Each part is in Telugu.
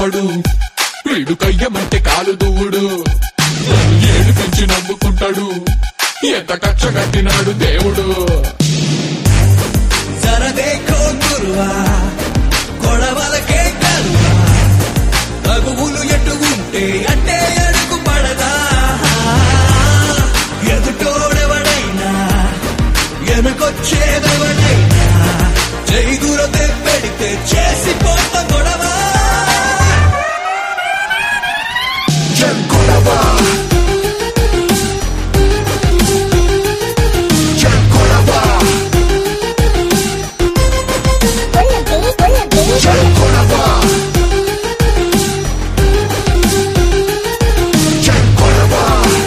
నవ్వడు వీడు కయ్యమంటే కాలు దువ్వుడు ఏడు పెంచి నవ్వుకుంటాడు ఎంత కక్ష కట్టినాడు దేవుడు జరదేకో గురువా గొడవలకే కరువా తగువులు ఎటు ఉంటే అంటే అడుగు పడదా ఎదుటోడెవడైనా వెనకొచ్చేదెవడైనా జైగురతే పెడితే చేసి పోత గొడవ చెంకొడవా చెంకొడవా చెంకొడవా చెంకొడవా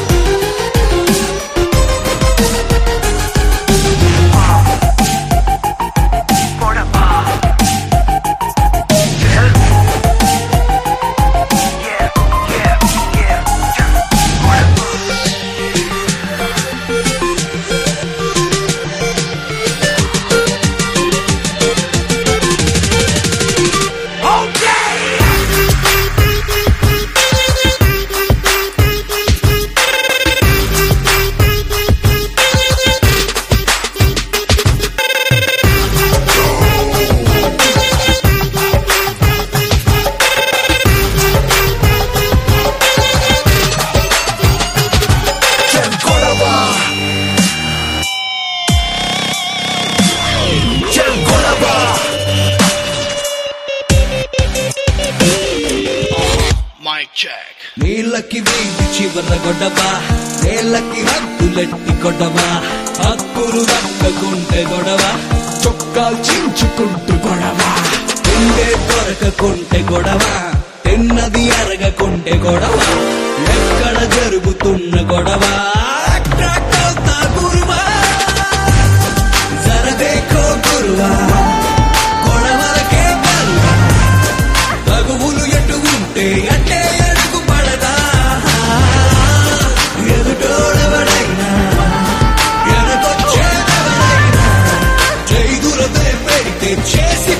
చెంకొడవా చెంకొడవా Mic check. నీళ్ళకి వీధి చివర గొడవ నేలకి హద్దులెట్టి గొడవ హక్కులు దక్కకుంటే గొడవ చొక్కాలు చించుకుంటూ గొడవ తిండే దొరకకుంటే గొడవ తిన్నది అరగకుంటే గొడవ ఎక్కడ జరుగుతున్న గొడవ అట్రాక్ట్ అవుతా గురువా జరదేకో గురువా గొడవలకే కరువా తగువులు ఎటు ఉంటే అంటే అడుగు పడదా ఎదుటోడెవడైనా వెనకొచ్చేదెవడైనా జైగురతే పెడితే చేసి